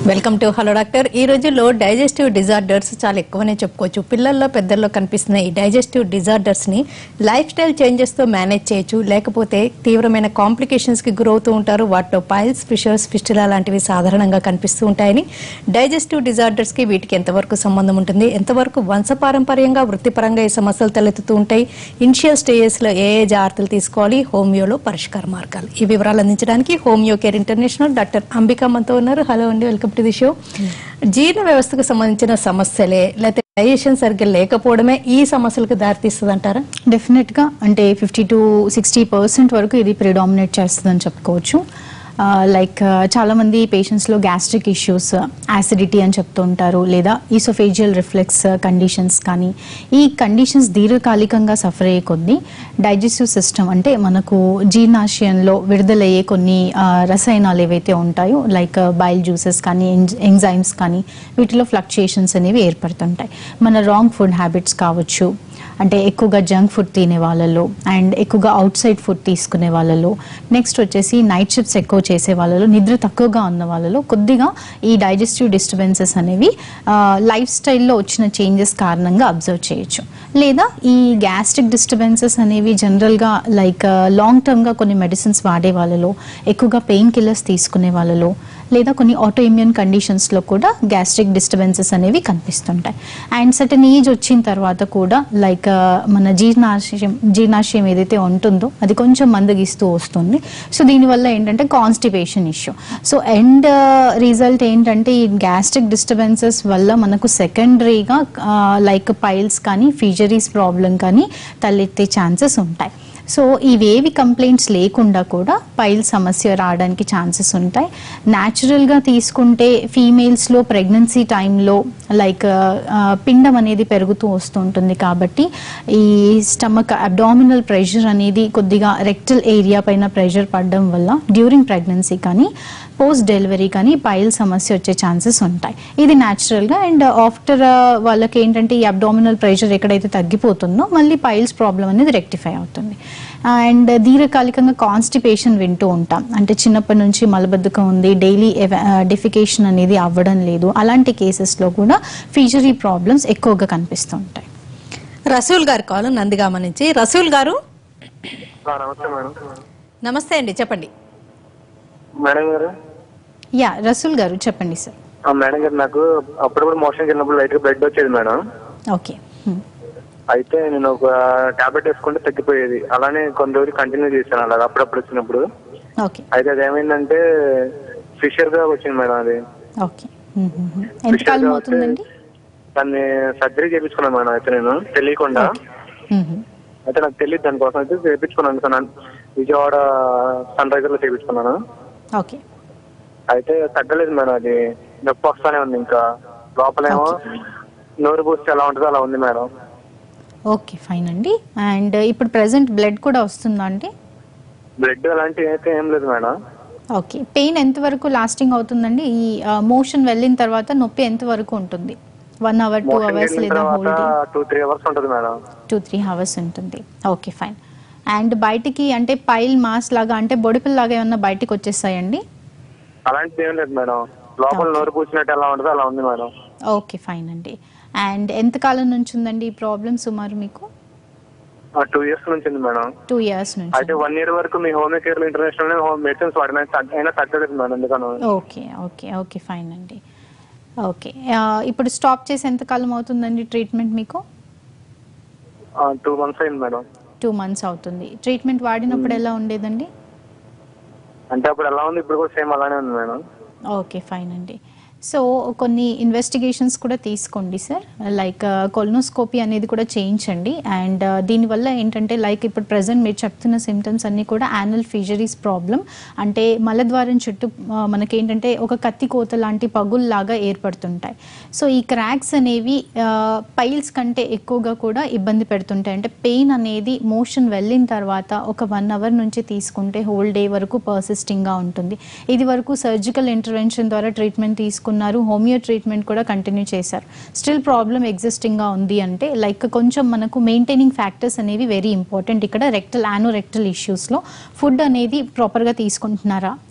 Welcome to hello doctor ఈ రోజుల్లో digestive disorders చాలా ఎక్కువనే చెప్పుకోవచ్చు పిల్లల్లో పెద్దల్లో కనిపిస్తున్న ఈ డైజెస్టివ్ డిజార్డర్స్ ని లైఫ్ స్టైల్ చేంజెస్ తో మేనేజ్ చేయొచ్చు లేకపోతే తీవ్రమైన కాంప్లికేషన్స్ కి గురవుతూ ఉంటారు వాటిలో పైల్స్ ఫిషర్స్ ఫిస్టులా లాంటివి సాధారణంగా కనిపిస్తూ ఉంటాయని డైజెస్టివ్ డిజార్డర్స్ కి వీటికి ఎంతవరకు సంబంధం ఉంటుంది ఎంతవరకు వంశపారంపర్యంగా వృత్తిపరంగా ఈ సమస్యలు తలెత్తుతూ ఉంటాయి ఇనిషియల్ స్టేజెస్ లో ఏ ఏ జాగ్రత్తలు తీసుకోవాలి హోమియోలో పరిష్కార మార్గాలు ఈ వివరాలు అందించడానికి homeo care international doctor Ambika మనతో ఉన్నారు హలో అండి వెల్కమ్ టు ది షో జీర్ణ వ్యవస్థకు సంబంధించిన సమస్యలే లేకపోతే డైజెషన్ సరిగ్గా లేకపోవడమే ఈ సమస్యలకు దారితీస్తుంది అంటారా డెఫినెట్గా అంటే ఫిఫ్టీ టు సిక్స్టీ పర్సెంట్ వరకు ఇది ప్రిడామినేట్ చేస్తుందని చెప్పుకోవచ్చు లైక్ చాలామంది పేషెంట్స్లో గ్యాస్ట్రిక్ ఇష్యూస్ యాసిడిటీ అని చెప్తూ ఉంటారు లేదా ఈసోఫేజియల్ రిఫ్లెక్స్ కండిషన్స్ కానీ ఈ కండిషన్స్ దీర్ఘకాలికంగా సఫర్ అయ్యే కొద్దీ డైజెస్టివ్ సిస్టమ్ అంటే మనకు జీర్ణాశయంలో విడుదలయ్యే కొన్ని ఆ, రసాయనాలు ఏవైతే ఉంటాయో లైక్ బైల్ జ్యూసెస్ కానీ ఎంజైమ్స్ కానీ వీటిలో ఫ్లక్చుయేషన్స్ అనేవి ఏర్పడుతుంటాయి మన రాంగ్ ఫుడ్ హ్యాబిట్స్ కావచ్చు అంటే ఎక్కువగా జంక్ ఫుడ్ తినే వాళ్ళలో అండ్ ఎక్కువగా అవుట్ సైడ్ ఫుడ్ తీసుకునే వాళ్ళలో నెక్స్ట్ వచ్చేసి నైట్ షిఫ్ట్స్ ఎక్కువ చేసే వాళ్ళలో నిద్ర తక్కువగా ఉన్న వాళ్ళలో కొద్దిగా ఈ డైజెస్టివ్ డిస్టర్బెన్సెస్ అనేవి లైఫ్ స్టైల్లో వచ్చిన చేంజెస్ కారణంగా అబ్జర్వ్ చేయొచ్చు లేదా ఈ గ్యాస్ట్రిక్ డిస్టర్బెన్సెస్ అనేవి జనరల్గా లైక్ లాంగ్ టర్మ్గా కొన్ని మెడిసిన్స్ వాడే వాళ్ళలో ఎక్కువగా పెయిన్ కిల్లర్స్ తీసుకునే వాళ్ళలో లేదా కొన్ని ఆటో ఇమ్యూన్ కండిషన్స్లో కూడా గ్యాస్ట్రిక్ డిస్టర్బెన్సెస్ అనేవి కనిపిస్తుంటాయి అండ్ సర్టన్ ఏజ్ వచ్చిన తర్వాత కూడా లైక్ మన జీర్ణాశయం జీర్ణాశయం ఏదైతే ఉంటుందో అది కొంచెం మందగిస్తూ వస్తుంది సో దీనివల్ల ఏంటంటే constipation issue so end result ఏంటంటే ఈ గ్యాస్ట్రిక్ డిస్టర్బెన్సెస్ వల్ల మనకు సెకండరీగా లైక్ పైల్స్ కానీ ఫీజరీస్ ప్రాబ్లం కానీ తలెత్తే ఛాన్సెస్ ఉంటాయి సో ఇవేవి కంప్లైంట్స్ లేకుండా కూడా పైల్ సమస్య రావడానికి ఛాన్సెస్ ఉంటాయి న్యాచురల్గా తీసుకుంటే ఫీమేల్స్లో ప్రెగ్నెన్సీ టైంలో లైక్ పిండం అనేది పెరుగుతూ వస్తూ ఉంటుంది కాబట్టి ఈ స్టమక్ అబ్డామినల్ ప్రెషర్ అనేది కొద్దిగా రెక్టల్ ఏరియా పైన ప్రెషర్ పడడం వల్ల డ్యూరింగ్ ప్రెగ్నెన్సీ కానీ పోస్ట్ డెలివరీ కానీ పైల్ సమస్య వచ్చే ఛాన్సెస్ ఉంటాయి ఇది న్యాచురల్గా అండ్ ఆఫ్టర్ వాళ్ళకి ఏంటంటే ఈ అబ్డామినల్ ప్రెషర్ ఎక్కడైతే తగ్గిపోతుందో మళ్ళీ పైల్స్ ప్రాబ్లం అనేది రెక్టిఫై అవుతుంది అండ్ దీర్ఘకాలికంగా కాన్స్టిపేషన్ వింటూ ఉంటాం అంటే చిన్నప్పటి నుంచి మలబద్ధకం ఉంది డైలీ డెఫికేషన్ అనేది అవ్వడం లేదు అలాంటి కేసెస్లో కూడా ఫీజరీ ప్రాబ్లమ్స్ ఎక్కువగా కనిపిస్తూ ఉంటాయి రసూల్ గారు కాల్ నందిగామ నుంచి రసూల్ గారు ఆ, నమస్తే మేడం నమస్తే అండి చెప్పండి మేడం గారు యా రసూల్ గారు చెప్పండి సార్ ఆ, మేడం గారు నాకు అప్పుడప్పుడు మోషన్కి వెళ్ళినప్పుడు లైట్ గా బ్లడ్ వచ్చేది మేడం ఓకే అయితే నేను ఒక టాబ్లెట్ వేసుకుంటే తగ్గిపోయేది అలానే కొన్ని రోజులు కంటిన్యూ చేశాను అలా అప్పుడప్పుడు వచ్చినప్పుడు ఓకే అయితే అది ఏమైందంటే ఫిషర్ గా వచ్చింది మేడం అది ఓకే ఎంతకాలం అవుతుందండి దాన్ని సర్జరీ చేయించుకున్నాను మేడం అయితే నేను తెలియకుండా మ్మ్. అయితే నాకు తెలియదు దానికోసం అయితే చేయించుకున్నాను అనుకున్నాను విజయవాడ సన్ రైజర్ లో చేయించుకున్నాను ఓకే అయితే తగ్గలేదు మేడం అది నొప్పి వస్తానే ఉంది ఇంకా లోపలేమో నోరు పూస్తే ఎలా ఉంటుందో అలా ఉంది మేడం ఓకే ఫైన్ అండి అండ్ ఇప్పుడు ప్రెసెంట్ బ్లడ్ కూడా వస్తుందా అండి బ్లడ్ అలాంటివి అయితే ఏం లేదు మేడం ఓకే పెయిన్ ఎంతవరకు లాస్టింగ్ అవుతుందండి ఈ మోషన్ వెళ్ళిన తర్వాత నొప్పి ఎంతవరకు ఉంటుంది one hour two motion hours వెళ్ళిన లేదా హోల్ తర్వాత డే టూ త్రీ అవర్స్ ఉంటుంది మేడం టూ త్రీ అవర్స్ ఉంటుంది ఓకే ఫైన్ అండ్ బయటికి అంటే పైల్ మాస్ లాగా అంటే బొడిపిల్ లాగా ఏమన్నా బయటికి వచ్చేస్తాయండి అలాంటిది ఏం లేదు మేడం లోపల నోరు పూసినట్టు ఎలా ఉంటుందో అలా ఉంది మేడం ఓకే ఫైన్ అండి అండ్ ఎంతకాలం నుంచి ఉందండి ఈ ప్రాబ్లమ్ సుమారు మీకు టూ ఇయర్స్ నుంచి ఉంది మేడం టూ ఇయర్స్ నుంచి అయితే వన్ ఇయర్ వరకు మీ హోమ్ కేర్ లో ఇంటర్నేషనల్ హోమ్ మెడిసిన్స్ వాడిన తగ్గ- అయినా తగ్గలేదు మేడం ఎందుకను ఓకే ఓకే ఓకే ఫైన్ అండి ఓకే ఆ, ఇప్పుడు స్టాప్ చేసి ఎంతకాలం అవుతుందండి ట్రీట్మెంట్ మీకు టూ మంత్స్ అయింది మేడం టూ మంత్స్ అవుతుంది ట్రీట్మెంట్ వాడినప్పుడు ఎలా ఉండేదండి అంటే అప్పుడు ఎలా ఉంది ఇప్పుడు కూడా సేమ్ అలానే ఉంది మేడం ఓకే ఫైన్ అండి సో కొన్ని ఇన్వెస్టిగేషన్స్ కూడా తీసుకోండి సార్ లైక్ కొలనోస్కోపీ అనేది కూడా చేయించండి అండ్ దీనివల్ల ఏంటంటే లైక్ ఇప్పుడు ప్రజెంట్ మీరు చెప్తున్న సిమ్టమ్స్ అన్నీ కూడా యానల్ ఫిజరీస్ ప్రాబ్లం అంటే మలద్వారం చుట్టూ ఆ, మనకేంటంటే ఒక కత్తి కోత లాంటి పగుల్లాగా ఏర్పడుతుంటాయి సో ఈ క్రాక్స్ అనేవి పైల్స్ కంటే ఎక్కువగా కూడా ఇబ్బంది పెడుతుంటాయి అంటే పెయిన్ అనేది మోషన్ వెళ్ళిన తర్వాత ఒక వన్ అవర్ నుంచి తీసుకుంటే హోల్ డే వరకు పర్సిస్టింగ్గా ఉంటుంది ఇది వరకు సర్జికల్ ఇంటర్వెన్షన్ ద్వారా ట్రీట్మెంట్ తీసుకున్నారు హోమియో ట్రీట్మెంట్ కూడా కంటిన్యూ చేశారు స్టిల్ ప్రాబ్లం ఎగ్జిస్టింగ్గా ఉంది అంటే లైక్ కొంచెం మనకు మెయింటైనింగ్ ఫ్యాక్టర్స్ అనేవి వెరీ ఇంపార్టెంట్ ఇక్కడ రెక్టల్ యానో రెక్టల్ ఇష్యూస్లో ఫుడ్ అనేది ప్రాపర్గా తీసుకుంటున్నారా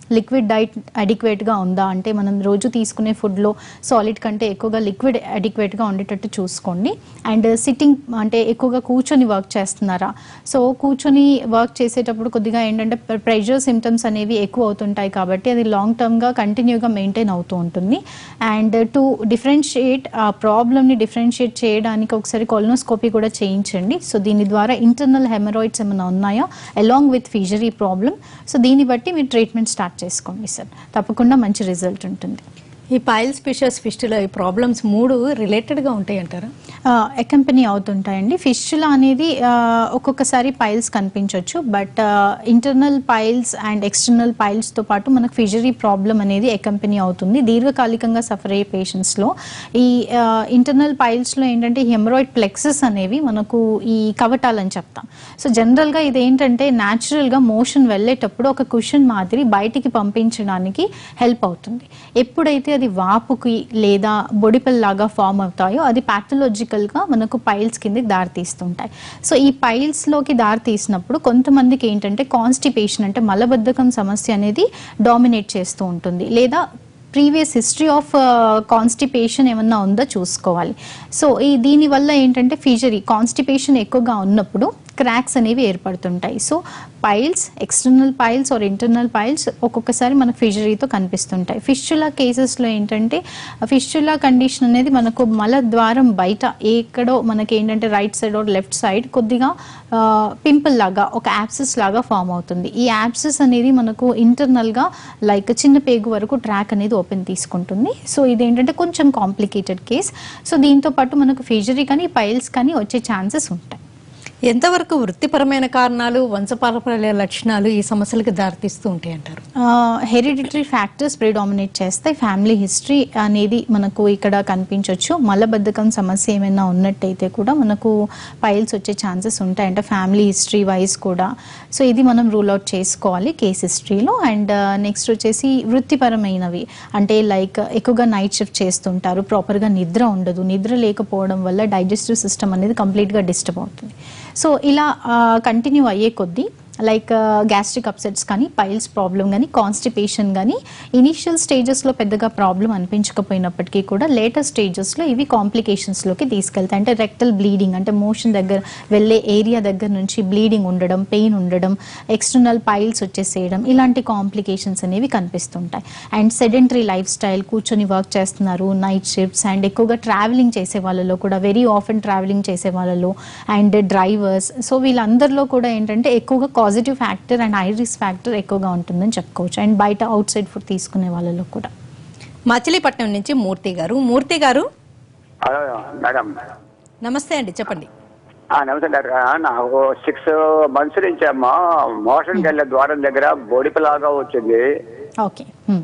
లిక్విడ్ డైట్ అడిక్వేట్గా ఉందా అంటే మనం రోజు తీసుకునే ఫుడ్లో సాలిడ్ కంటే ఎక్కువగా లిక్విడ్ అడిక్వేట్గా ఉండేటట్టు చూసుకోండి అండ్ సిట్టింగ్ అంటే ఎక్కువగా కూర్చొని వర్క్ చేస్తున్నారా సో కూర్చొని వర్క్ చేసేటప్పుడు కొద్దిగా ఏంటంటే ప్రెషర్ సిమ్టమ్స్ అనేవి ఎక్కువ అవుతుంటాయి కాబట్టి అది లాంగ్ టర్మ్గా కంటిన్యూగా మెయింటైన్ అవుతూ ఉంటుంది అండ్ టు డిఫరెన్షియేట్ ఆ ప్రాబ్లమ్ని డిఫరెన్షియేట్ చేయడానికి ఒకసారి కొలనోస్కోపీ కూడా చేయించండి సో దీని ద్వారా ఇంటర్నల్ హెమరాయిడ్స్ ఏమైనా ఉన్నాయా along with fissure problem so దీన్ని బట్టి మీరు ట్రీట్మెంట్ స్టార్ట్ చేసుకోండి సార్ తప్పకుండా మంచి రిజల్ట్ ఉంటుంది ఈ పైల్స్ ఫిషర్స్ ఫిస్టులో ఈ ప్రాబ్లమ్స్ మూడు రిలేటెడ్గా ఉంటాయి అంటారా అకంపెనీ అవుతుంటాయండి ఫిష్చులా అనేది ఆ, ఒక్కొక్కసారి పైల్స్ కనిపించవచ్చు but internal piles and external పైల్స్తో పాటు మనకు ఫిజరీ ప్రాబ్లం అనేది అకంపెనీ అవుతుంది దీర్ఘకాలికంగా సఫర్ అయ్యే పేషెంట్స్లో ఈ ఇంటర్నల్ పైల్స్లో ఏంటంటే హెమరాయిడ్ ప్లెక్సెస్ అనేవి మనకు ఈ కవటాలని చెప్తాం సో జనరల్గా ఇది ఏంటంటే న్యాచురల్గా మోషన్ వెళ్ళేటప్పుడు ఒక కుషన్ మాదిరి బయటికి పంపించడానికి హెల్ప్ అవుతుంది ఎప్పుడైతే అది వాపుకి లేదా బొడిపల్లాగా ఫామ్ అవుతాయో అది పాథలాజికల్గా మనకు పైల్స్ కిందకి దారి తీస్తుంటాయి సో ఈ పైల్స్లోకి దారి తీసినప్పుడు కొంతమందికి ఏంటంటే కాన్స్టిపేషన్ అంటే మలబద్ధకం సమస్య అనేది డామినేట్ చేస్తూ ఉంటుంది లేదా ప్రీవియస్ హిస్టరీ ఆఫ్ కాన్స్టిపేషన్ ఏమన్నా ఉందో చూసుకోవాలి సో ఈ దీనివల్ల ఏంటంటే ఫీజరీ కాన్స్టిపేషన్ ఎక్కువగా ఉన్నప్పుడు క్రాక్స్ అనేవి ఏర్పడుతుంటాయి so piles external piles or internal piles ఒక్కొక్కసారి మనకు ఫిజరీతో కనిపిస్తుంటాయి ఫిష్చులా కేసెస్లో ఏంటంటే ఫిష్చులా కండిషన్ అనేది మనకు మల ద్వారం బయట ఎక్కడో మనకి ఏంటంటే right side or left side కొద్దిగా పింపుల్ లాగా ఒక యాప్సెస్ లాగా ఫామ్ అవుతుంది ఈ యాప్సెస్ అనేది మనకు ఇంటర్నల్గా లైక్ చిన్న పేగు వరకు ట్రాక్ అనేది ఓపెన్ తీసుకుంటుంది సో ఇదేంటంటే కొంచెం కాంప్లికేటెడ్ కేస్ సో దీంతో పాటు మనకు ఫిజరీ కానీ పైల్స్ కానీ వచ్చే ఛాన్సెస్ ఉంటాయి ఎంతవరకు వృత్తిపరమైన కారణాలు వంశపారపర్య లక్షణాలు ఈ సమస్యలకు దారితీస్తూ ఉంటాయి అంటారు హెరిడిటరీ ఫ్యాక్టర్స్ ప్రిడామినేట్ చేస్తాయి ఫ్యామిలీ హిస్టరీ అనేది మనకు ఇక్కడ కనిపించవచ్చు మలబద్ధకం సమస్య ఏమైనా ఉన్నట్టయితే కూడా మనకు పైల్స్ వచ్చే ఛాన్సెస్ ఉంటాయి అంటే ఫ్యామిలీ హిస్టరీ వైజ్ కూడా సో ఇది మనం రూల్ అవుట్ చేసుకోవాలి కేస్ హిస్టరీలో అండ్ నెక్స్ట్ వచ్చేసి వృత్తిపరమైనవి అంటే లైక్ ఎక్కువగా నైట్ షిఫ్ట్ చేస్తుంటారు ప్రాపర్గా నిద్ర ఉండదు నిద్ర లేకపోవడం వల్ల డైజెస్టివ్ సిస్టమ్ అనేది కంప్లీట్గా డిస్టర్బ్ అవుతుంది సో ఇలా కంటిన్యూ అయ్యే కొద్దీ లైక్ గ్యాస్ట్రిక్ అప్సెట్స్ కానీ పైల్స్ ప్రాబ్లం కానీ కాన్స్టిపేషన్ కానీ ఇనీషియల్ స్టేజెస్లో పెద్దగా ప్రాబ్లం అనిపించకపోయినప్పటికీ కూడా లేటర్ స్టేజెస్లో ఇవి కాంప్లికేషన్స్లోకి తీసుకెళ్తాయి అంటే రెక్టల్ బ్లీడింగ్ అంటే మోషన్ దగ్గర వెళ్ళే ఏరియా దగ్గర నుంచి బ్లీడింగ్ ఉండడం పెయిన్ ఉండడం ఎక్స్టర్నల్ పైల్స్ వచ్చేసేయడం ఇలాంటి కాంప్లికేషన్స్ అనేవి కనిపిస్తుంటాయి అండ్ సెడెంటరీ లైఫ్ స్టైల్ కూర్చొని వర్క్ చేస్తున్నారు నైట్ షిఫ్ట్స్ అండ్ ఎక్కువగా ట్రావెలింగ్ చేసే వాళ్ళలో కూడా వెరీ ఆఫెన్ ట్రావెలింగ్ చేసే వాళ్ళలో అండ్ డ్రైవర్స్ సో వీళ్ళందరిలో కూడా ఏంటంటే ఎక్కువగా positive factor and high risk factor ఎక్కువగా ఉంటుందని చెప్పుకోవచ్చు అండ్ బయట అవుట్ సైడ్ ఫుడ్ తీసుకునే వాళ్ళలో కూడా మచిలీపట్నం నుంచి మూర్తి గారు మూర్తి గారు హలో మేడం నమస్తే అండి చెప్పండి ఆ, నమస్తే డాక్టర్ గారు. నాకు సిక్స్ మంత్స్ నుంచి అమ్మా మోషన్కి వెళ్ళే ద్వారం దగ్గర బొడిపలాగా వచ్చింది ఓకే హ్మ్.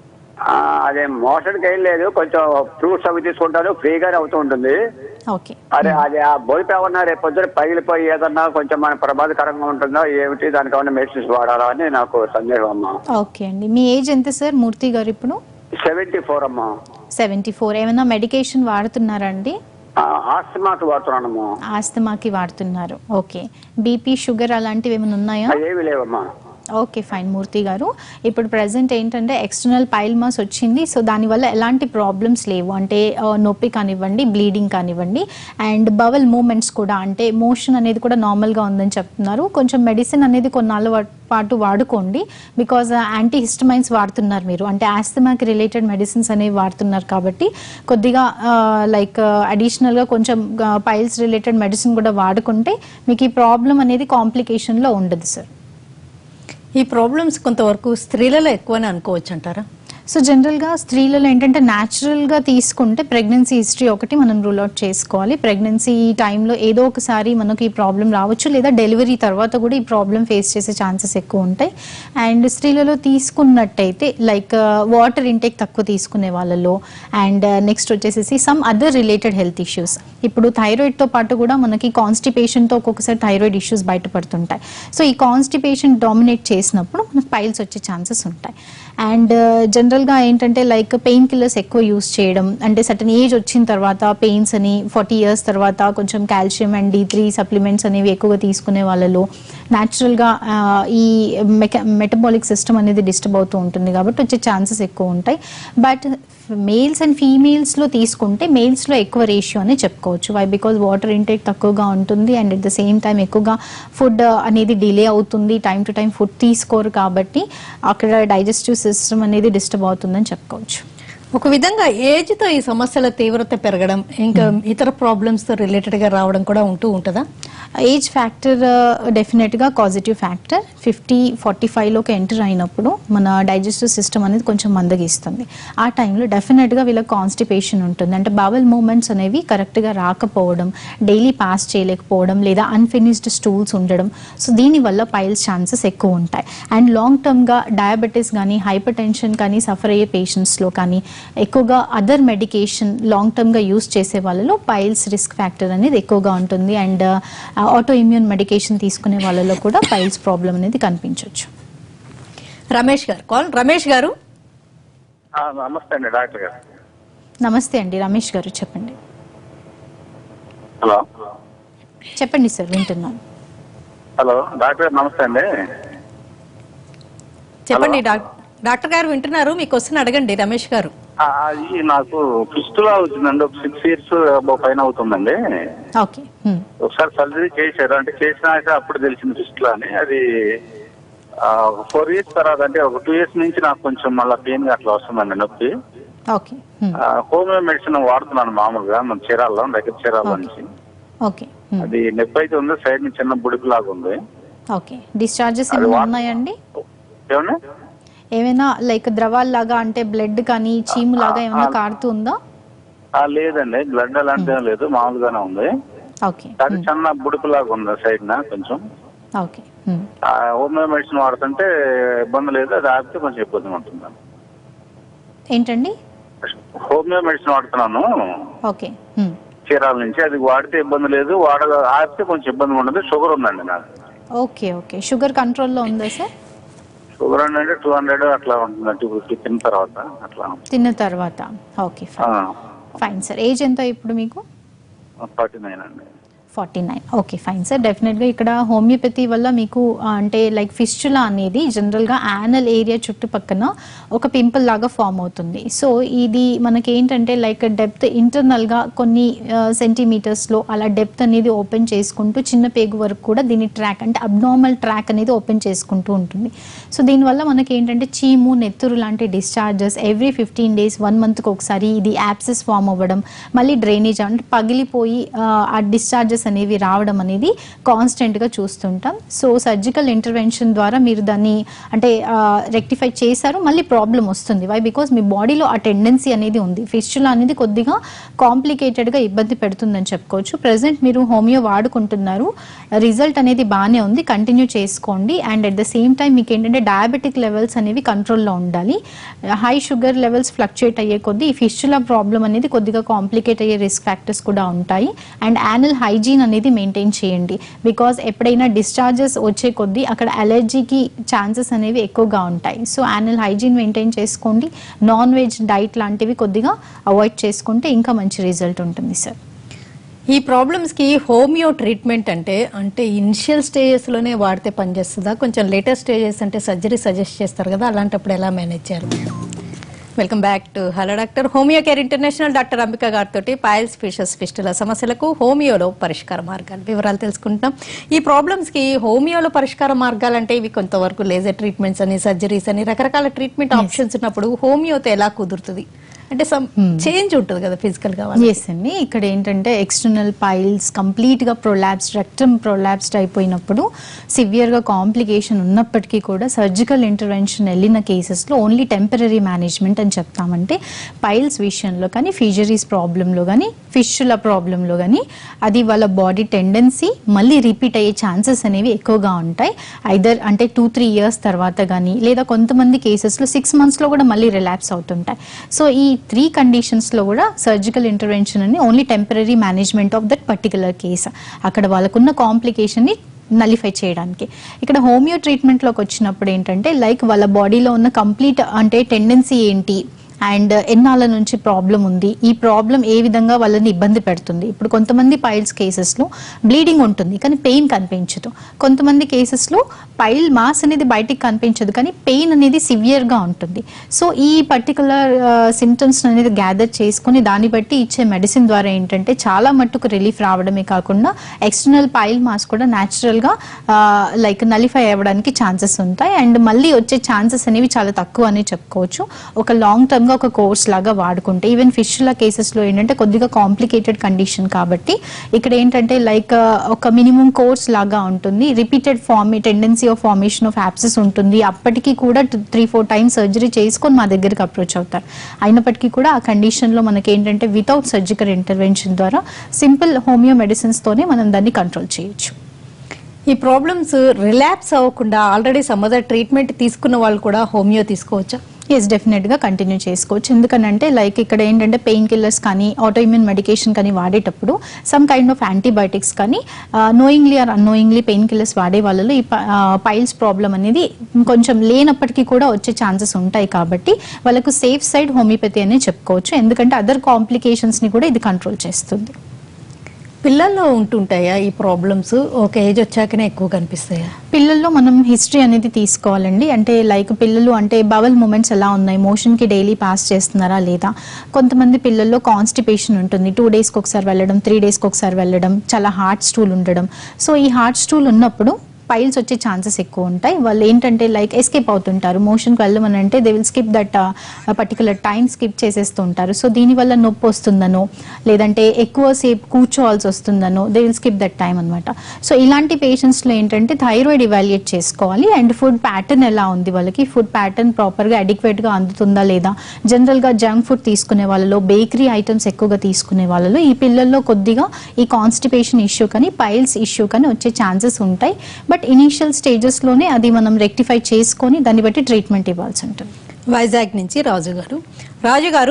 ఆ, అదే మోషన్కి వెళ్ళలేదు కొంచెం ఫ్రూట్స్ అవి తీసుకుంటాను ఫ్రీగానే అవుతూ ఉంటుంది ఓకే అదే అది ఆ బొడిప ఏమన్నా రేపు పొద్దున పగిలిపోయి ఏదన్నా కొంచెం మన ప్రమాదకరంగా ఉంటుందో ఏమిటి దానికి ఏమన్నా మెడిసిన్స్ వాడాలా అని నాకు సందేహం అమ్మా ఓకే అండి మీ ఏజ్ ఎంత సార్ మూర్తి గారు ఇప్పుడు సెవెంటీ ఫోర్ అమ్మా సెవెంటీ ఫోర్ ఏమైనా మెడికేషన్ వాడుతున్నారా అండి ఆ, ఆస్తమాకి వాడుతున్నానమ్మా ఆస్తమాకి వాడుతున్నారు ఓకే బీపీ షుగర్ అలాంటివి ఏమైనా ఉన్నాయా అవి ఏమి లేవమ్మా ఓకే ఫైన్ మూర్తి గారు ఇప్పుడు ప్రజెంట్ ఏంటంటే ఎక్స్టర్నల్ పైల్ మాస్ వచ్చింది సో దానివల్ల ఎలాంటి ప్రాబ్లమ్స్ లేవు అంటే ఆ, నొప్పి కానివ్వండి బ్లీడింగ్ కానివ్వండి అండ్ బవల్ మూమెంట్స్ కూడా అంటే మోషన్ అనేది కూడా నార్మల్గా ఉందని చెప్తున్నారు కొంచెం మెడిసిన్ అనేది కొన్నాళ్ళ వా- పాటు వాడుకోండి బికాజ్ యాంటీ హిస్టమైన్స్ వాడుతున్నారు మీరు అంటే ఆస్తమాకి రిలేటెడ్ మెడిసిన్స్ అనేవి వాడుతున్నారు కాబట్టి కొద్దిగా లైక్ అడిషనల్గా కొంచెం పైల్స్ రిలేటెడ్ మెడిసిన్ కూడా వాడుకుంటే మీకు ఈ ప్రాబ్లం అనేది కాంప్లికేషన్లో ఉండదు సార్ ఈ ప్రాబ్లమ్స్ కొంతవరకు స్త్రీలలో ఎక్కువనే అనుకోవచ్చు అంటారా సో జనరల్గా స్త్రీలలో ఏంటంటే న్యాచురల్గా తీసుకుంటే ప్రెగ్నెన్సీ హిస్టరీ ఒకటి మనం రూల్ అవుట్ చేసుకోవాలి ప్రెగ్నెన్సీ టైంలో ఏదో ఒకసారి మనకు ఈ ప్రాబ్లం రావచ్చు లేదా డెలివరీ తర్వాత కూడా ఈ ప్రాబ్లం ఫేస్ చేసే ఛాన్సెస్ ఎక్కువ ఉంటాయి అండ్ స్త్రీలలో తీసుకున్నట్టయితే లైక్ వాటర్ ఇంటేక్ తక్కువ తీసుకునే వాళ్ళలో అండ్ నెక్స్ట్ వచ్చేసేసి some other related health issues ఇప్పుడు థైరాయిడ్తో పాటు కూడా మనకి కాన్స్టిపేషన్తో ఒక్కొక్కసారి థైరాయిడ్ ఇష్యూస్ బయటపడుతుంటాయి సో ఈ కాన్స్టిపేషన్ డామినేట్ చేసినప్పుడు మనకు పైల్స్ వచ్చే ఛాన్సెస్ ఉంటాయి అండ్ జనరల్ జనరల్గా ఏంటంటే లైక్ పెయిన్ కిల్లర్స్ ఎక్కువ యూస్ చేయడం అంటే సటన్ ఏజ్ వచ్చిన తర్వాత పెయిన్స్ అని ఫార్టీ ఇయర్స్ తర్వాత కొంచెం calcium and D three supplements అనేవి ఎక్కువగా తీసుకునే వాళ్ళలో న్యాచురల్గా ఈ మెక మెటబాలిక్ సిస్టమ్ అనేది డిస్టర్బ్ అవుతూ ఉంటుంది కాబట్టి వచ్చే ఛాన్సెస్ ఎక్కువ ఉంటాయి బట్ మేల్స్ అండ్ ఫీమేల్స్లో తీసుకుంటే మేల్స్లో ఎక్కువ రేషియో అని చెప్పుకోవచ్చు వై బికాజ్ వాటర్ ఇంటేక్ తక్కువగా ఉంటుంది and at the same time ఎక్కువగా ఫుడ్ అనేది డిలే అవుతుంది టైం టు టైం ఫుడ్ తీసుకోరు కాబట్టి అక్కడ డైజెస్టివ్ సిస్టమ్ అనేది డిస్టర్బ్ అవుతుందని చెప్పుకోవచ్చు ఒక విధంగా ఏజ్ తో ఈ సమస్యల తీవ్రత పెరగడం ఇంకా ఇతర ప్రాబ్లమ్స్ తో రిలేటెడ్ గా రావడం కూడా ఉంటూ ఉంటుందా ఏజ్ ఫ్యాక్టర్ డెఫినెట్గా పాజిటివ్ ఫ్యాక్టర్ ఫిఫ్టీ ఫార్టీ ఫైవ్లోకి ఎంటర్ అయినప్పుడు మన డైజెస్టివ్ సిస్టమ్ అనేది కొంచెం మందగిస్తుంది ఆ టైంలో డెఫినెట్గా వీళ్ళకి కాన్స్టిపేషన్ ఉంటుంది అంటే బవల్ మూమెంట్స్ అనేవి కరెక్ట్గా రాకపోవడం డైలీ పాస్ చేయలేకపోవడం లేదా అన్ఫినిష్డ్ స్టూల్స్ ఉండడం సో దీనివల్ల పైల్స్ ఛాన్సెస్ ఎక్కువ ఉంటాయి అండ్ లాంగ్ టర్మ్గా డయాబెటీస్ కానీ హైపర్ టెన్షన్ కానీ సఫర్ అయ్యే పేషెంట్స్లో కానీ ఎక్కువగా అదర్ మెడికేషన్ లాంగ్ టర్మ్గా యూస్ చేసే వాళ్ళలో పైల్స్ రిస్క్ ఫ్యాక్టర్ అనేది ఎక్కువగా ఉంటుంది అండ్ ఆటో ఇమ్యూన్ మెడికేషన్ తీసుకునే వాళ్ళలో కూడా పైల్స్ ప్రాబ్లం అనేది కనిపించవచ్చు రమేష్ గారు కాల్ రమేష్ గారు ఆ, నమస్తే అండి డాక్టర్ గారు నమస్తే అండి రమేష్ గారు చెప్పండి హలో చెప్పండి సార్ వింటున్నాను హలో డాక్టర్ గారు నమస్తే అండి చెప్పండి డాక్- డాక్టర్ గారు వింటున్నారు మీ క్వశ్చన్ అడగండి రమేష్ గారు ఆ, అది నాకు ఫిస్టులా అవుతుందండి ఒక సిక్స్ ఇయర్స్ పైన అవుతుందండి ఓకే హ్మ్. ఒకసారి సర్జరీ చేశారు అంటే చేసినాక అప్పుడు తెలిసింది ఫిస్టులా అని అది ఫోర్ ఇయర్స్ తర్వాత అంటే ఒక టూ ఇయర్స్ నుంచి నాకు కొంచెం మళ్ళీ పెయిన్ అట్లా వస్తుందండి నొప్పి ఓకే హ్మ్. హోమియో మెడిసిన్ వాడుతున్నాను మామూలుగా మన చీరాల్లో దగ్గర చీరాల్లో నుంచి ఓకే హ్మ్. అది నొప్పి అయితే ఉంది సైడ్ నుంచి చిన్న బుడికి లాగా ఉంది ఓకే డిశ్చార్జెస్ అది ఏమైనా వా- ఉన్నాయండి ఏమన్నా ఏమైనా లైక్ ద్రవాల్లాగా అంటే బ్లడ్ కానీ చీము లాగా ఏమైనా కారుతుందా ఆ, లేదండి బ్లడ్ అలాంటిది ఏం లేదు మామూలుగానే ఉంది ఓకే అది చిన్న బుడుపు లాగా ఉంది సైడ్ నా కొంచెం ఓకే హ్మ్. ఆ, హోమియో మెడిసిన్ వాడుతుంటే ఇబ్బంది లేదు అది ఆపితే కొంచెం ఇబ్బంది ఉంటుంది ఏంటండి హోమియో మెడిసిన్ వాడుతున్నాను ఓకే హ్మ్. చీరాల నుంచి అది వాడితే ఇబ్బంది లేదు వాడ ఆపితే కొంచెం ఇబ్బంది ఉండదు షుగర్ ఉందండి నాకు ఓకే ఓకే షుగర్ కంట్రోల్లో ఉందా సార్ షుగర్ అంటే టూ హండ్రెడ్ అట్లా ఉంటుంది టూ ఫిఫ్టీ తిన్న తర్వాత అట్లా తిన్న తర్వాత okay fine fine sir age ఎంత ఇప్పుడు మీకు ఫార్టీ నైన్ అండి forty nine okay fine sir డెఫినెట్గా ఇక్కడ హోమియోపతి వల్ల మీకు ఆ, అంటే లైక్ ఫిస్చులా అనేది జనరల్గా యానల్ ఏరియా చుట్టుపక్కన ఒక పింపుల్ లాగా ఫామ్ అవుతుంది సో ఇది మనకి ఏంటంటే లైక్ డెప్త్ ఇంటర్నల్గా కొన్ని సెంటీమీటర్స్లో అలా డెప్త్ అనేది ఓపెన్ చేసుకుంటూ చిన్న పేగు వరకు కూడా దీని ట్రాక్ అంటే అబ్నార్మల్ ట్రాక్ అనేది ఓపెన్ చేసుకుంటూ ఉంటుంది సో దీనివల్ల మనకి ఏంటంటే చీము నెత్తురు లాంటి discharges every fifteen days one మంత్కి ఒకసారి ఇది యాప్సెస్ ఫామ్ అవ్వడం మళ్ళీ డ్రైనేజ్ అంటే పగిలిపోయి ఆ, ఆ డిశ్చార్జెస్ అనేవి రావడం అనేది కాన్స్టెంట్గా చూస్తుంటాం సో సర్జికల్ ఇంటర్వెన్షన్ ద్వారా మీరు దాన్ని అంటే రెక్టిఫై చేశారు మళ్ళీ ప్రాబ్లం వస్తుంది వై బికాస్ మీ బాడీలో ఆ టెండెన్సీ అనేది ఉంది ఫిస్చులా అనేది కొద్దిగా కాంప్లికేటెడ్గా ఇబ్బంది పెడుతుందని చెప్పుకోవచ్చు ప్రజెంట్ మీరు హోమియో వాడుకుంటున్నారు రిజల్ట్ అనేది బాగానే ఉంది కంటిన్యూ చేసుకోండి and at the same time మీకు ఏంటంటే డయాబెటిక్ లెవెల్స్ అనేవి కంట్రోల్లో ఉండాలి హై షుగర్ లెవెల్స్ ఫ్లక్చుయేట్ అయ్యే కొద్దీ ఈ ఫిస్చులా ప్రాబ్లం అనేది కొద్దిగా కాంప్లికేట్ అయ్యే రిస్క్ ఫ్యాక్టర్స్ కూడా ఉంటాయి అండ్ యానల్ హైజీన్ అనేది మెయింటైన్ చేయండి బికాజ్ ఎప్పుడైనా డిశ్చార్జెస్ వచ్చే కొద్దీ అక్కడ అలర్జీకి ఛాన్సెస్ అనేవి ఎక్కువగా ఉంటాయి సో యానల్ హైజీన్ మెయింటైన్ చేసుకోండి నాన్ వెజ్ డైట్ లాంటివి కొద్దిగా అవాయిడ్ చేసుకుంటే ఇంకా మంచి రిజల్ట్ ఉంటుంది సార్ ఈ ప్రాబ్లమ్స్ కి హోమియో ట్రీట్మెంట్ అంటే అంటే ఇనిషియల్ స్టేజెస్ లోనే వాడితే పనిచేస్తుందా కొంచెం లేటెస్ట్ స్టేజెస్ అంటే సర్జరీ సజెస్ట్ చేస్తారు కదా అలాంటప్పుడు ఎలా మేనేజ్ చేయాలి welcome back to hello doctor homeo care international doctor Ambika గారితో పైల్స్ ఫిషస్ ఫిస్టుల సమస్యలకు హోమియోలో పరిష్కార మార్గాలు వివరాలు తెలుసుకుంటున్నాం ఈ ప్రాబ్లమ్స్ కి హోమియోలో పరిష్కార మార్గాలు అంటే ఇవి కొంతవరకు లేజర్ ట్రీట్మెంట్స్ అని సర్జరీస్ అని రకరకాల ట్రీట్మెంట్ ఆప్షన్స్ ఉన్నప్పుడు హోమియోతో ఎలా కుదురుతుంది అంటే సమ్ చేంజ్ ఉంటుంది కదా ఫిజికల్ గా వాళ్ళకి. ఎస్ అండి ఇక్కడ ఏంటంటే ఎక్స్టర్నల్ పైల్స్ కంప్లీట్గా ప్రొలాప్స్డ్ రెక్టమ్ ప్రొలాప్స్డ్ అయిపోయినప్పుడు సివియర్గా కాంప్లికేషన్ ఉన్నప్పటికీ కూడా సర్జికల్ ఇంటర్వెన్షన్ వెళ్ళిన కేసెస్లో ఓన్లీ టెంపరీ మేనేజ్మెంట్ అని చెప్తామంటే పైల్స్ విషయంలో కానీ ఫిజరీస్ ప్రాబ్లంలో కానీ ఫిష్ల ప్రాబ్లంలో కానీ అది వాళ్ళ బాడీ టెండెన్సీ మళ్ళీ రిపీట్ అయ్యే ఛాన్సెస్ అనేవి ఎక్కువగా ఉంటాయి ఐదర్ అంటే టూ త్రీ ఇయర్స్ తర్వాత కానీ లేదా కొంతమంది కేసెస్లో సిక్స్ మంత్స్లో కూడా మళ్ళీ రిలాప్స్ అవుతుంటాయి సో ఈ త్రీ కండిషన్స్లో కూడా సర్జికల్ ఇంటర్వెన్షన్ అని only temporary management of that particular case అక్కడ వాళ్ళకున్న కాంప్లికేషన్ని నలిఫై చేయడానికి ఇక్కడ హోమియో ట్రీట్మెంట్లోకి వచ్చినప్పుడు ఏంటంటే లైక్ వాళ్ళ బాడీలో ఉన్న కంప్లీట్ అంటే టెండెన్సీ ఏంటి అండ్ ఎన్నాళ్ళ నుంచి ప్రాబ్లం ఉంది ఈ ప్రాబ్లం ఏ విధంగా వాళ్ళని ఇబ్బంది పెడుతుంది ఇప్పుడు కొంతమంది పైల్స్ కేసెస్లో బ్లీడింగ్ ఉంటుంది కానీ పెయిన్ కనిపించదు కొంతమంది కేసెస్లో పైల్ మాస్ అనేది బయటికి కనిపించదు కానీ పెయిన్ అనేది సివియర్గా ఉంటుంది సో ఈ పర్టికులర్ సిమ్టమ్స్ అనేది గ్యాదర్ చేసుకుని దాన్ని బట్టి ఇచ్చే మెడిసిన్ ద్వారా ఏంటంటే చాలా మట్టుకు రిలీఫ్ రావడమే కాకుండా ఎక్స్టర్నల్ పైల్ మాస్ కూడా న్యాచురల్గా లైక్ నలిఫై అవ్వడానికి ఛాన్సెస్ ఉంటాయి అండ్ మళ్ళీ వచ్చే ఛాన్సెస్ అనేవి చాలా తక్కువ అని చెప్పుకోవచ్చు ఒక లాంగ్ టర్మ్ గా ఒక కోర్స్ లాగా వాడుకుంటే ఈవెన్ ఫిష్ల కేసెస్లో ఏంటంటే కొద్దిగా కాంప్లికేటెడ్ కండిషన్ కాబట్టి ఇక్కడ ఏంటంటే లైక్ ఒక మినిమం కోర్స్ లాగా ఉంటుంది repeated form tendency of formation of abscess ఉంటుంది అప్పటికి కూడా త్రీ ఫోర్ టైమ్స్ సర్జరీ చేసుకొని మా దగ్గరికి అప్రోచ్ అవుతారు అయినప్పటికీ కూడా ఆ కండిషన్లో మనకి ఏంటంటే వితౌట్ సర్జికల్ ఇంటర్వెన్షన్ ద్వారా సింపుల్ హోమియో మెడిసిన్స్తోనే మనం దాన్ని కంట్రోల్ చేయొచ్చు ఈ ప్రాబ్లమ్స్ రిలాప్స్ అవ్వకుండా ఆల్రెడీ సమ్మదర్ ట్రీట్మెంట్ తీసుకున్న వాళ్ళు కూడా హోమియో తీసుకోవచ్చా ఎస్ డెఫినెట్గా కంటిన్యూ చేసుకోవచ్చు ఎందుకనంటే లైక్ ఇక్కడ ఏంటంటే పెయిన్ కిల్లర్స్ కానీ ఆటోఇమ్యూన్ మెడికేషన్ కానీ వాడేటప్పుడు సమ్ కైండ్ ఆఫ్ యాంటీబయాటిక్స్ కానీ knowingly or unknowingly pain killers వాడే వాళ్ళలో ఈ పైల్స్ ప్రాబ్లం అనేది కొంచెం లేనప్పటికీ కూడా వచ్చే ఛాన్సెస్ ఉంటాయి కాబట్టి వాళ్ళకు సేఫ్ సైడ్ హోమియోపతి అని చెప్పుకోవచ్చు ఎందుకంటే అదర్ కాంప్లికేషన్స్ని కూడా ఇది కంట్రోల్ చేస్తుంది పిల్లల్లో ఉంటుంటాయా ఈ ప్రాబ్లమ్స్ ఒక ఏజ్ వచ్చాకనే ఎక్కువ కనిపిస్తాయా పిల్లల్లో మనం హిస్టరీ అనేది తీసుకోవాలండి అంటే లైక్ పిల్లలు అంటే బవల్ మూమెంట్స్ ఎలా ఉన్నాయి మోషన్కి డైలీ పాస్ చేస్తున్నారా లేదా కొంతమంది పిల్లల్లో కాన్స్టిపేషన్ ఉంటుంది టూ డేస్కి ఒకసారి వెళ్ళడం త్రీ డేస్కి ఒకసారి వెళ్ళడం చాలా హార్ట్ స్టూల్ ఉండడం సో ఈ హార్ట్ స్టూల్ ఉన్నప్పుడు పైల్స్ వచ్చే ఛాన్సెస్ ఎక్కువ ఉంటాయి వాళ్ళు ఏంటంటే లైక్ ఎస్కేప్ అవుతుంటారు మోషన్కి వెళ్ళమని అంటే they will skip that particular time skip చేసేస్తూ ఉంటారు సో దీనివల్ల నొప్పి వస్తుందనో లేదంటే ఎక్కువసేపు కూర్చోవాల్సి వస్తుందనో they will skip that time అనమాట సో ఇలాంటి పేషెంట్స్లో ఏంటంటే థైరాయిడ్ ఇవాల్యుయేట్ చేసుకోవాలి అండ్ ఫుడ్ ప్యాటర్న్ ఎలా ఉంది వాళ్ళకి ఫుడ్ ప్యాటర్న్ ప్రాపర్గా అడిక్వేట్గా అందుతుందా లేదా జనరల్గా జంక్ ఫుడ్ తీసుకునే వాళ్ళలో బేకరీ ఐటమ్స్ ఎక్కువగా తీసుకునే వాళ్ళలో ఈ పిల్లల్లో కొద్దిగా ఈ కాన్స్టిపేషన్ ఇష్యూ కానీ పైల్స్ ఇష్యూ కానీ వచ్చే ఛాన్సెస్ ఉంటాయి బట్ ఇనీషియల్ స్టేజెస్లోనే అది మనం రెక్టిఫై చేసుకొని దాన్ని బట్టి ట్రీట్మెంట్ ఇవ్వాల్సి ఉంటుంది వైజాగ్ నుంచి రాజు గారు రాజు గారు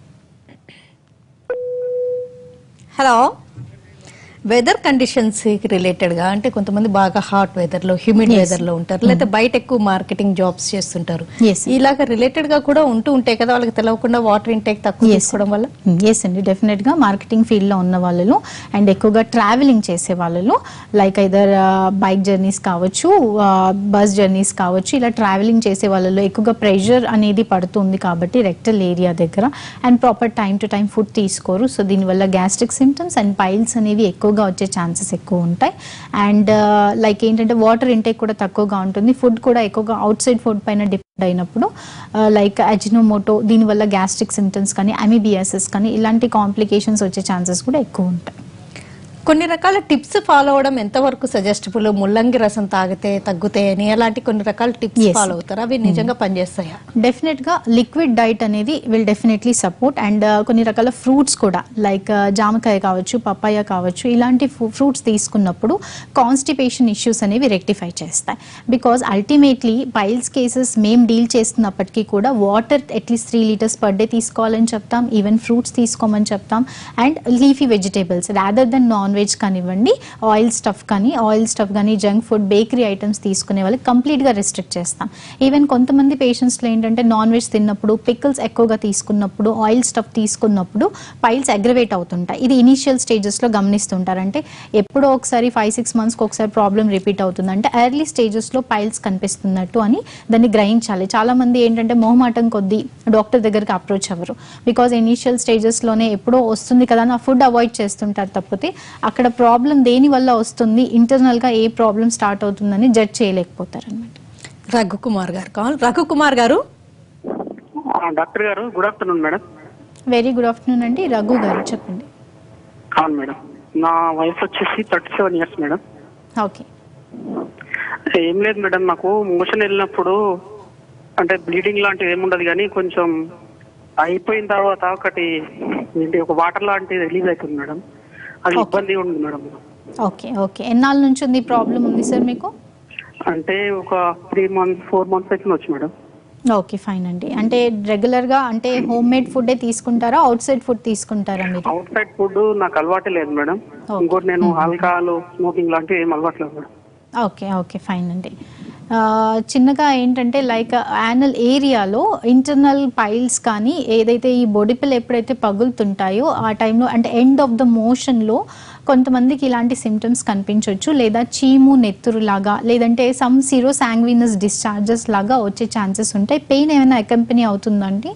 హలో వెదర్ కండిషన్స్ రిలేటెడ్ గా అంటే కొంతమంది బాగా హాట్ వెదర్ లో హ్యూమిడ్ వెదర్ లో ఉంటారు లేకపోతే బయట ఎక్కువ మార్కెటింగ్ జాబ్స్ చేస్తుంటారు Yes. ఇలాగ రిలేటెడ్ గా కూడా ఉంటూ ఉంటాయి కదా వాళ్ళకి తెలియకుండా వాటర్ ఇంటేక్ తక్కువ తీసుకోవడం వల్ల ఎస్ అండి డెఫినెట్గా మార్కెటింగ్ ఫీల్డ్లో ఉన్న వాళ్ళలో అండ్ ఎక్కువగా ట్రావెలింగ్ చేసే వాళ్ళలో లైక్ ఐదర్ బైక్ జర్నీస్ కావచ్చు బస్ జర్నీస్ కావచ్చు ఇలా ట్రావెలింగ్ చేసే వాళ్ళలో ఎక్కువగా ప్రెషర్ అనేది పడుతుంది కాబట్టి రెక్టల్ ఏరియా దగ్గర and proper time to time food తీసుకోరు సో దీనివల్ల గ్యాస్ట్రిక్ సిమ్టమ్స్ అండ్ పైల్స్ అనేవి ఎక్కువగా వచ్చే ఛాన్సెస్ ఎక్కువ ఉంటాయి అండ్ లైక్ ఏంటంటే వాటర్ ఇంటేక్ కూడా తక్కువగా ఉంటుంది ఫుడ్ కూడా ఎక్కువగా అవుట్ సైడ్ ఫుడ్ పైన డిపెండ్ అయినప్పుడు లైక్ అజినోమోటో దీనివల్ల గ్యాస్ట్రిక్ సిమ్టమ్స్ కానీ అమీబియాసిస్ కానీ ఇలాంటి కాంప్లికేషన్స్ వచ్చే ఛాన్సెస్ కూడా ఎక్కువ ఉంటాయి కొన్ని రకాల టిప్స్ ఫాలో అవడం ఎంతవరకు సజెస్టబుల్ ముల్లంగి రసం తాగితే తగ్గుతాయని అలాంటి కొన్ని రకాల టిప్స్ Yes. ఫాలో అవుతారు అవి నిజంగా పనిచేస్తాయా డెఫినెట్ గా లిక్విడ్ డైట్ అనేది విల్ డెఫినెట్లీ సపోర్ట్ అండ్ కొన్ని రకాల ఫ్రూట్స్ కూడా లైక్ జామకాయ కావచ్చు పప్పాయ కావచ్చు ఇలాంటి ఫ్రూట్స్ తీసుకున్నప్పుడు కాన్స్టిపేషన్ ఇష్యూస్ అనేవి రెక్టిఫై చేస్తాయి బికాజ్ అల్టిమేట్లీ పైల్స్ కేసెస్ మేము డీల్ చేస్తున్నప్పటికీ కూడా water at least three liters per day తీసుకోవాలని చెప్తాం ఈవెన్ ఫ్రూట్స్ తీసుకోమని చెప్తాం and leafy vegetables rather than non veg కానివ్వండి ఆయిల్ స్టఫ్ కానీ ఆయిల్ స్టఫ్ కానీ జంక్ ఫుడ్ బేకరీ ఐటమ్స్ తీసుకునే వాళ్ళకి కంప్లీట్గా రెస్ట్రిక్ట్ చేస్తాం ఈవెన్ కొంతమంది పేషెంట్స్లో ఏంటంటే నాన్ వెజ్ తిన్నప్పుడు పికిల్స్ ఎక్కువగా తీసుకున్నప్పుడు ఆయిల్ స్టఫ్ తీసుకున్నప్పుడు పైల్స్ అగ్రవేట్ అవుతుంటాయి ఇది ఇనీషియల్ స్టేజెస్లో గమనిస్తుంటారు అంటే ఎప్పుడో ఒకసారి ఫైవ్ సిక్స్ మంత్స్కి ఒకసారి ప్రాబ్లం రిపీట్ అవుతుంది అంటే ఎర్లీ స్టేజెస్లో పైల్స్ కనిపిస్తున్నట్టు అని దాన్ని గ్రహించాలి చాలా మంది ఏంటంటే మొహమాటం కొద్దీ డాక్టర్ దగ్గరికి అప్రోచ్ అవ్వరు బికాజ్ ఇనీషియల్ స్టేజెస్లోనే ఎప్పుడో వస్తుంది కదా అని ఆ ఫుడ్ అవాయిడ్ చేస్తుంటారు తప్పితే అక్కడ ప్రాబ్లం దేని వల్ల వస్తుంది ఇంటర్నల్గా ఏ ప్రాబ్లం స్టార్ట్ అవుతుందని జడ్జ్ చేయలేకపోతారు అనమాట రఘుకుమార్ గారు కావాలి రఘుకుమార్ గారు ఆ, డాక్టర్ గారు good afternoon madam very good afternoon అండి రఘు గారు చెప్పండి అవును మేడం నా వయసు వచ్చేసి thirty seven years madam okay ఏం లేదు మేడం నాకు మోషన్ వెళ్ళినప్పుడు అంటే బ్లీడింగ్ లాంటిది ఏముండదు కానీ కొంచెం అయిపోయిన తర్వాత ఒకటి ఏంటి ఒక వాటర్ లాంటిది రిలీజ్ అవుతుంది మేడం అది Okay. ఇబ్బంది ఉంది మేడం ఓకే ఓకే ఎన్నాళ్ళ నుంచి ఉంది ప్రాబ్లం ఉంది సార్ మీకు అంటే ఒక త్రీ మంత్స్ ఫోర్ మంత్స్ అయితే వచ్చు మేడం ఓకే ఫైన్ అండి అంటే రెగ్యులర్గా అంటే హోమ్ మేడ్ ఫుడ్డే తీసుకుంటారా అవుట్ సైడ్ ఫుడ్ తీసుకుంటారా మీరు అవుట్ సైడ్ ఫుడ్ నాకు అలవాటే లేదు మేడం Okay. ఇంకోటి నేను ఆల్కహాల్ స్మోకింగ్ లాంటివి ఏం అలవాట్లేదు మేడం ఓకే ఓకే ఫైన్ అండి ఆ, చిన్నగా ఏంటంటే లైక్ యానల్ ఏరియాలో ఇంటర్నల్ పైల్స్ కానీ ఏదైతే ఈ బొడిపిల్ ఎప్పుడైతే పగులుతుంటాయో ఆ టైంలో అంటే ఎండ్ ఆఫ్ ద మోషన్లో కొంతమందికి ఇలాంటి సిమ్టమ్స్ కనిపించవచ్చు లేదా చీము నెత్తురు లాగా లేదంటే సమ్ సిరో శాంగ్వినస్ డిశ్చార్జెస్ లాగా వచ్చే ఛాన్సెస్ ఉంటాయి పెయిన్ ఏమైనా అకంపెనీ అవుతుందండి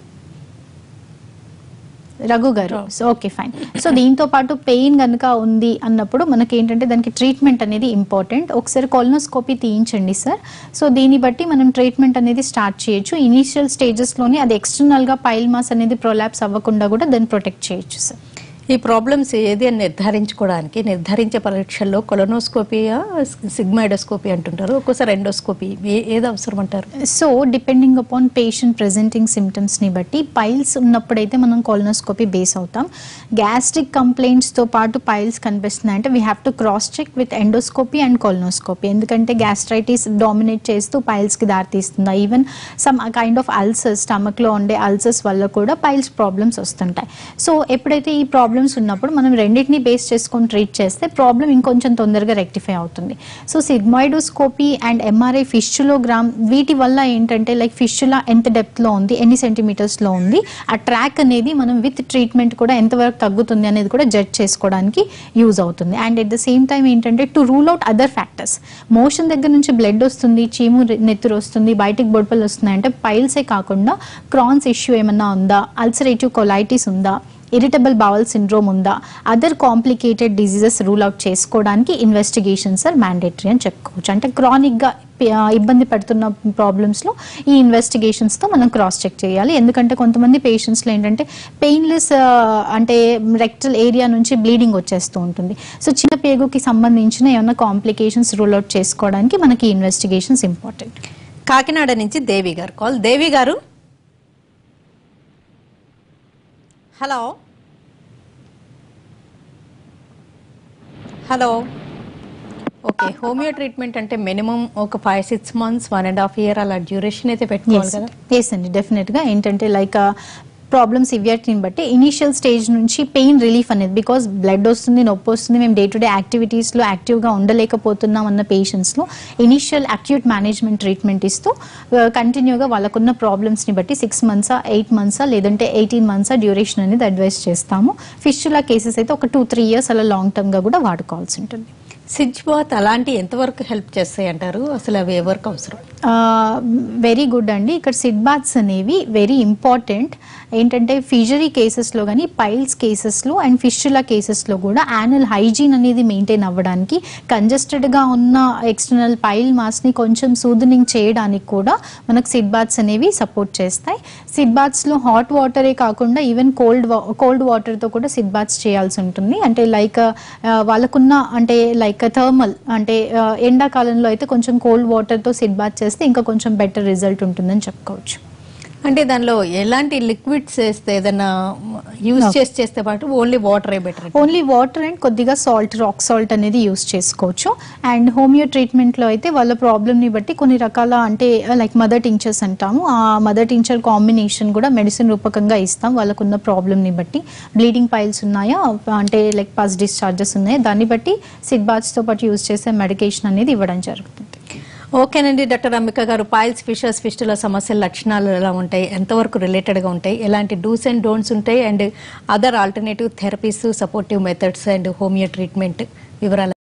రఘు గారు సో ఓకే ఫైన్ సో దీంతో పాటు పెయిన్ కనుక ఉంది అన్నప్పుడు మనకి ఏంటంటే దానికి ట్రీట్మెంట్ అనేది ఇంపార్టెంట్ ఒకసారి కొలనోస్కోపీ తీయించండి సార్ సో దీన్ని బట్టి మనం ట్రీట్మెంట్ అనేది స్టార్ట్ చేయొచ్చు ఇనీషియల్ స్టేజెస్లోనే అది ఎక్స్టర్నల్గా పైల్ మాస్ అనేది ప్రొలాప్స్ అవ్వకుండా కూడా దాన్ని ప్రొటెక్ట్ చేయొచ్చు సార్ ఈ ప్రాబ్లమ్స్ ఏది అని నిర్ధారించుకోవడానికి నిర్ధారించే పరీక్షల్లో కొలనోస్కోపీ సిగ్మాయిడోస్కోపీ అంటుంటారు ఒక్కోసారి ఎండోస్కోపీ ఏ- ఏది అవసరం అంటారు so depending upon patient presenting సిమ్టమ్స్ని బట్టి పైల్స్ ఉన్నప్పుడైతే మనం కోలనోస్కోపీ బేస్ అవుతాం గ్యాస్ట్రిక్ కంప్లైంట్స్తో పాటు పైల్స్ కనిపిస్తున్నాయి అంటే we have to cross check with endoscopy and colonoscopy ఎందుకంటే గ్యాస్ట్రైటిస్ డామినేట్ చేస్తూ పైల్స్కి దారితీస్తుందా even some kind of ulcers స్టమక్లో ఉండే అల్సర్స్ వల్ల కూడా పైల్స్ ప్రాబ్లమ్స్ వస్తుంటాయి సో ఎప్పుడైతే ఈ ప్రాబ్లమ్స్ ఉన్నప్పుడు మనం రెండింటిని బేస్ చేసుకొని ట్రీట్ చేస్తే ప్రాబ్లం ఇంకొంచెం తొందరగా రెక్టిఫై అవుతుంది so sigmoidoscopy and MRI fistulogram వీటి వల్ల ఏంటంటే లైక్ ఫిష్యులా ఎంత డెప్త్లో ఉంది ఎన్ని సెంటీమీటర్స్లో ఉంది ఆ ట్రాక్ అనేది మనం విత్ ట్రీట్మెంట్ కూడా ఎంతవరకు తగ్గుతుంది అనేది కూడా జడ్జ్ చేసుకోవడానికి యూజ్ అవుతుంది and at the same time ఏంటంటే to rule out other factors motion దగ్గర నుంచి బ్లడ్ వస్తుంది చీము రె- నెత్తురు వస్తుంది బయటికి బొడపలు వస్తున్నాయి అంటే పైల్సే కాకుండా క్రాన్స్ ఇష్యూ ఏమన్నా ఉందా అల్సరేటివ్ కొలైటిస్ ఉందా ఇరిటబుల్ బవల్ సిండ్రోమ్ ఉందా other complicated diseases rule out చేసుకోవడానికి ఇన్వెస్టిగేషన్స్ ఆర్ మ్యాండేటరీ అని చెప్పుకోవచ్చు అంటే క్రానిక్గా ఇబ్బంది పడుతున్న ప్రాబ్లమ్స్లో ఈ ఇన్వెస్టిగేషన్స్తో మనం క్రాస్ చెక్ చేయాలి ఎందుకంటే కొంతమంది పేషెంట్స్లో ఏంటంటే పెయిన్లెస్ అంటే రెక్టల్ ఏరియా నుంచి బ్లీడింగ్ వచ్చేస్తూ ఉంటుంది సో చిన్న పేగుకి సంబంధించిన ఏమైనా కాంప్లికేషన్స్ రూల్ అవుట్ చేసుకోవడానికి మనకి ఇన్వెస్టిగేషన్స్ ఇంపార్టెంట్ కాకినాడ నుంచి దేవి గారు కాల్ దేవి గారు hello hello okay homeo treatment అంటే మినిమం ఒక five six months one and half year అలా డ్యూరేషన్ అయితే పెట్టుకోవాలి కదా ఎస్ అండి డెఫినెట్గా ఏంటంటే లైక్ ప్రాబ్లమ్ సివియారిటీని బట్టి ఇనీషియల్ స్టేజ్ నుంచి పెయిన్ రిలీఫ్ అనేది బికాస్ బ్లడ్ వస్తుంది నొప్పి వస్తుంది మేము డే టు డే యాక్టివిటీస్లో యాక్టివ్గా ఉండలేకపోతున్నాం అన్న పేషెంట్స్లో ఇనీషియల్ అక్యూట్ మేనేజ్మెంట్ ట్రీట్మెంట్ ఇస్తూ కంటిన్యూగా వాళ్ళకున్న ప్రాబ్లమ్స్ని బట్టి సిక్స్ మంత్సా ఎయిట్ మంత్సా లేదంటే ఎయిటీన్ మంత్సా డ్యూరేషన్ అనేది అడ్వైస్ చేస్తాము ఫిష్చులా కేసెస్ అయితే ఒక టూ త్రీ ఇయర్స్ అలా లాంగ్ టర్మ్గా కూడా వాడుకోవాల్సి ఉంటుంది సిజ్ బాత్ అలాంటి ఎంతవరకు హెల్ప్ చేస్తాయి అంటారు అసలు అవి ఎవరికి అవసరం వెరీ గుడ్ అండి ఇక్కడ సిడ్ బాత్స్ అనేవి వెరీ ఇంపార్టెంట్ ఏంటంటే ఫిజరీ కేసెస్లో కానీ పైల్స్ కేసెస్లో అండ్ ఫిష్యులా కేసెస్లో కూడా యానల్ హైజీన్ అనేది మెయింటైన్ అవ్వడానికి కంజెస్టెడ్గా ఉన్న ఎక్స్టర్నల్ పైల్ మాస్ని కొంచెం సూదనింగ్ చేయడానికి కూడా మనకు సిడ్ బాత్స్ అనేవి సపోర్ట్ చేస్తాయి సిడ్ బాత్స్లో హాట్ వాటరే కాకుండా ఈవెన్ కోల్డ్ కోల్డ్ వాటర్తో కూడా సిడ్ బాత్స్ చేయాల్సి ఉంటుంది అంటే లైక్ వాళ్ళకున్న అంటే లైక్ థర్మల్ అంటే ఆ, ఎండాకాలంలో అయితే కొంచెం కోల్డ్ వాటర్తో సిడ్ బాత్ చేస్తే ఇంకా కొంచెం బెటర్ రిజల్ట్ ఉంటుందని చెప్పుకోవచ్చు అంటే దానిలో ఎలాంటి లిక్విడ్స్ వేస్తే ఏదైనా యూజ్ చేసి చేస్తే పాటు ఓన్లీ వాటరే బెటర్ ఓన్లీ వాటర్ అండ్ కొద్దిగా సాల్ట్ రాక్ సాల్ట్ అనేది యూస్ చేసుకోవచ్చు అండ్ హోమియో ట్రీట్మెంట్లో అయితే వాళ్ళ ప్రాబ్లమ్ని బట్టి కొన్ని రకాల అంటే లైక్ మదర్ టించర్స్ అంటాము ఆ మదర్ టించర్ కాంబినేషన్ కూడా మెడిసిన్ రూపకంగా ఇస్తాం వాళ్ళకున్న ప్రాబ్లమ్ని బట్టి బ్లీడింగ్ పైల్స్ ఉన్నాయా అంటే లైక్ పస్ డిశ్చార్జెస్ ఉన్నాయా దాన్ని బట్టి సిడ్ బాత్స్తో పాటు యూస్ చేసే మెడికేషన్ అనేది ఇవ్వడం జరుగుతుంది ఓకేనండి డాక్టర్ అంబిక గారు పాయిల్స్ ఫిషర్స్ ఫిస్టుల సమస్యల లక్షణాలు ఎలా ఉంటాయి ఎంతవరకు రిలేటెడ్గా ఉంటాయి ఎలాంటి డూస్ అండ్ డోంట్స్ ఉంటాయి and other alternative therapies supportive methods and homeo treatment వివరాలు